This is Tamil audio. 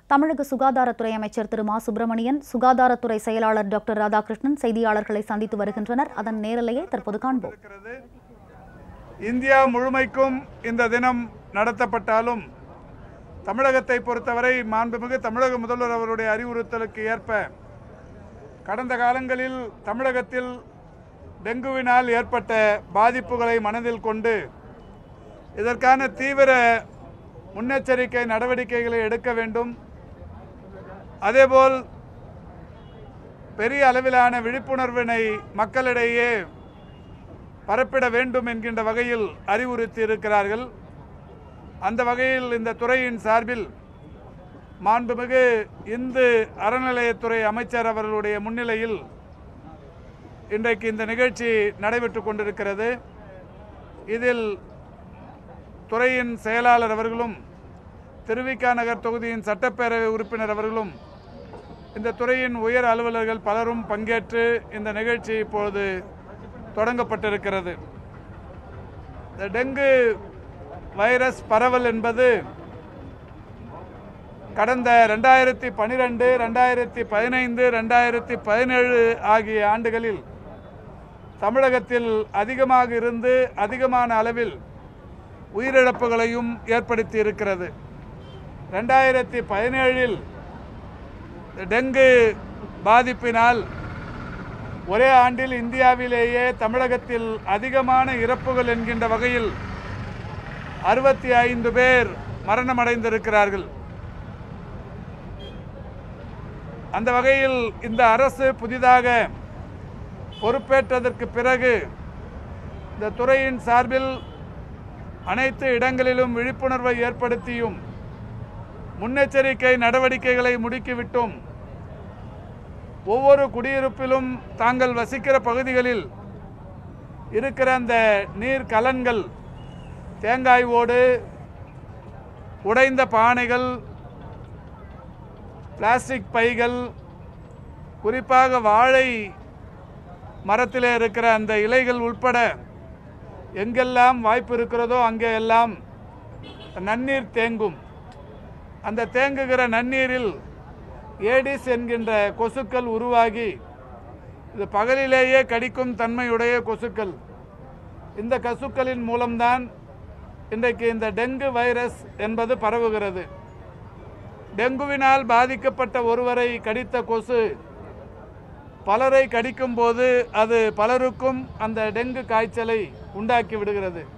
தமிழக சுகாதாரத்துறை அமைச்சர் திரு மா சுப்பிரமணியன் சுகாதாரத்துறை செயலாளர் டாக்டர் ராதாகிருஷ்ணன் செய்தியாளர்களை சந்தித்து வருகின்றனர் அதன் நேரலையை தற்போது காண்போம் இருக்கிறது இந்தியா முழுமைக்கும் இந்த தினம் நடத்தப்பட்டாலும் தமிழகத்தை பொறுத்தவரை மாண்புமிகு தமிழக முதல்வர் அவருடைய அறிவுறுத்தலுக்கு ஏற்ப கடந்த காலங்களில் தமிழகத்தில் டெங்குவினால் ஏற்பட்ட பாதிப்புகளை மனதில் கொண்டு இதற்கான தீவிர முன்னெச்சரிக்கை நடவடிக்கைகளை எடுக்க வேண்டும் அதேபோல் பெரிய அளவிலான விழிப்புணர்வினை மக்களிடையே பரப்பிட வேண்டும் என்கின்ற வகையில் அறிவுறுத்தி இருக்கிறார்கள் அந்த வகையில் இந்த துறையின் சார்பில் மாண்புமிகு இந்து அறநிலையத்துறை அமைச்சர் அவர்களுடைய முன்னிலையில் இன்றைக்கு இந்த நிகழ்ச்சி நடைபெற்று கொண்டிருக்கிறது இதில் துறையின் செயலாளர் அவர்களும் திருவிக்கா நகர் தொகுதியின் சட்டப்பேரவை உறுப்பினர் அவர்களும் இந்த துறையின் உயர் அலுவலர்கள் பலரும் பங்கேற்று இந்த நிகழ்ச்சி இப்பொழுது தொடங்கப்பட்டிருக்கிறது இந்த டெங்கு வைரஸ் பரவல் என்பது கடந்த ரெண்டாயிரத்தி பன்னிரெண்டு ரெண்டாயிரத்தி பதினைந்து ரெண்டாயிரத்தி பதினேழு ஆகிய ஆண்டுகளில் தமிழகத்தில் அதிகமாக இருந்து அதிகமான அளவில் உயிரிழப்புகளையும் ஏற்படுத்தி இருக்கிறது ரெண்டாயிரத்தி பதினேழில் டெங்கு பாதிப்பினால் ஒரே ஆண்டில் இந்தியாவிலேயே தமிழகத்தில் அதிகமான இறப்புகள் என்கின்ற வகையில் அறுபத்தி ஐந்து பேர் மரணமடைந்திருக்கிறார்கள் அந்த வகையில் இந்த அரசு புதிதாக பொறுப்பேற்றதற்கு பிறகு இந்த துறையின் சார்பில் அனைத்து இடங்களிலும் விழிப்புணர்வை ஏற்படுத்தியும் முன்னெச்சரிக்கை நடவடிக்கைகளை முடுக்கிவிட்டும் ஒவ்வொரு குடியிருப்பிலும் தாங்கள் வசிக்கிற பகுதிகளில் இருக்கிற அந்த நீர் கலன்கள் தேங்காய் ஓடு உடைந்த பானைகள் பிளாஸ்டிக் பைகள் குறிப்பாக வாழை மரத்திலே இருக்கிற அந்த இலைகள் உட்பட எங்கெல்லாம் வாய்ப்பு இருக்கிறதோ அங்கே எல்லாம் நன்னீர் தேங்கும் அந்த தேங்குகிற நன்னீரில் ஏடிஸ் என்கின்ற கொசுக்கள் உருவாகி இது பகலிலேயே கடிக்கும் தன்மையுடைய கொசுக்கள் இந்த கொசுக்களின் மூலம்தான் இன்றைக்கு இந்த டெங்கு வைரஸ் என்பது பரவுகிறது டெங்குவினால் பாதிக்கப்பட்ட ஒருவரை கடித்த கொசு பலரை கடிக்கும் போது அது பலருக்கும் அந்த டெங்கு காய்ச்சலை உண்டாக்கி விடுகிறது